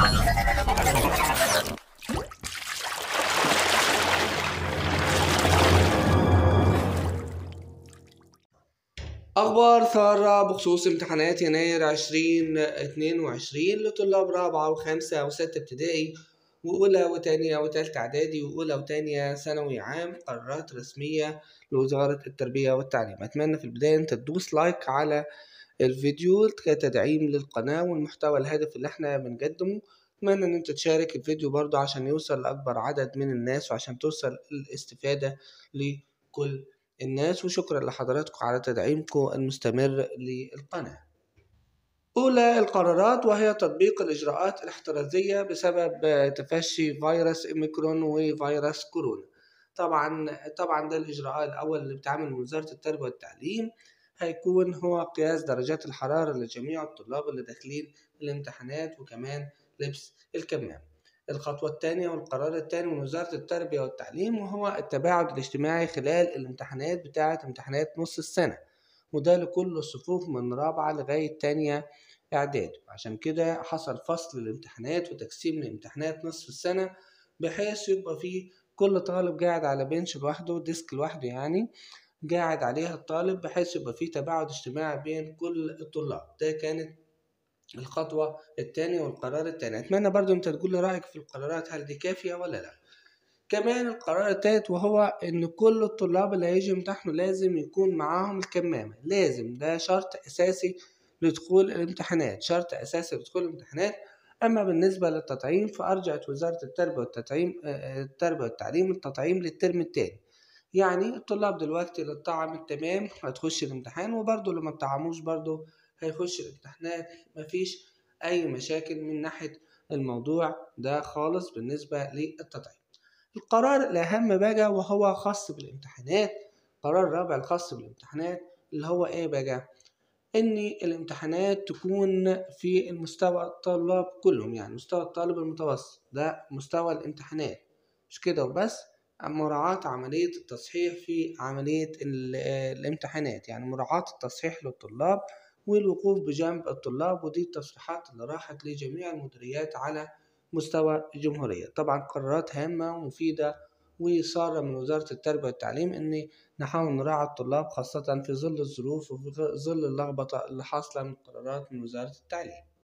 أخبار ثارة بخصوص امتحانات يناير عشرين اتنين وعشرين لطلاب رابعة وخمسة وستة ابتدائي وأولى وتانية وتالتة إعدادي وأولى وتانية ثانوي عام قرارات رسمية لوزارة التربية والتعليم أتمنى في البداية أنت تدوس لايك على الفيديو كتدعيم للقناة والمحتوى الهادف اللي احنا بنقدمه أتمنى إن أنت تشارك الفيديو برضو عشان يوصل لأكبر عدد من الناس وعشان توصل الاستفادة لكل الناس وشكرا لحضراتكم على تدعيمكم المستمر للقناة أولى القرارات وهي تطبيق الإجراءات الاحترازية بسبب تفشي فيروس إوميكرون وفيروس كورونا طبعا طبعا ده الإجراء الأول اللي بتعمل من وزارة التربية والتعليم هيكون هو قياس درجات الحرارة لجميع الطلاب اللي داخلين الامتحانات وكمان لبس الكمام الخطوة الثانية والقرار الثاني من وزارة التربية والتعليم وهو التباعد الاجتماعي خلال الامتحانات بتاعة امتحانات نص السنة وده لكل الصفوف من رابعة لغاية تانية إعداد عشان كده حصل فصل الامتحانات وتقسيم الامتحانات نصف السنة بحيث يبقى فيه كل طالب قاعد على بنش لوحده ديسك لوحده يعني قاعد عليها الطالب بحيث يبقى فيه تباعد اجتماعي بين كل الطلاب ده كانت الخطوة التانية والقرار التاني أتمنى برضو أنت تقول لي رأيك في القرارات هل دي كافية ولا لأ كمان القرار التالت وهو إن كل الطلاب اللي هيجي يمتحنوا لازم يكون معاهم الكمامة لازم ده شرط أساسي لدخول الامتحانات شرط أساسي لدخول الامتحانات أما بالنسبة للتطعيم فأرجعت وزارة التربية والتطعيم التربية والتعليم التطعيم للترم التاني يعني الطلاب دلوقتي اللي اتطعم التمام هتخش الامتحان وبرضه اللي ما اتطعموش برضه هيخش الامتحانات مفيش أي مشاكل من ناحية الموضوع ده خالص بالنسبة للتطعيم القرار الأهم بقى وهو خاص بالامتحانات قرار رابع الخاص بالامتحانات اللي هو إيه بقى إن الامتحانات تكون في المستوى الطلاب كلهم يعني مستوى الطالب المتوسط ده مستوى الامتحانات مش كده وبس مراعاة عملية التصحيح في عملية الامتحانات يعني مراعاة التصحيح للطلاب والوقوف بجانب الطلاب ودي التصريحات اللي راحت لجميع المديريات على مستوى الجمهورية طبعا قرارات هامة ومفيدة وصار من وزارة التربية والتعليم إن نحاول نراعي الطلاب خاصة في ظل الظروف وفي ظل اللخبطة اللي حاصلة من قرارات من وزارة التعليم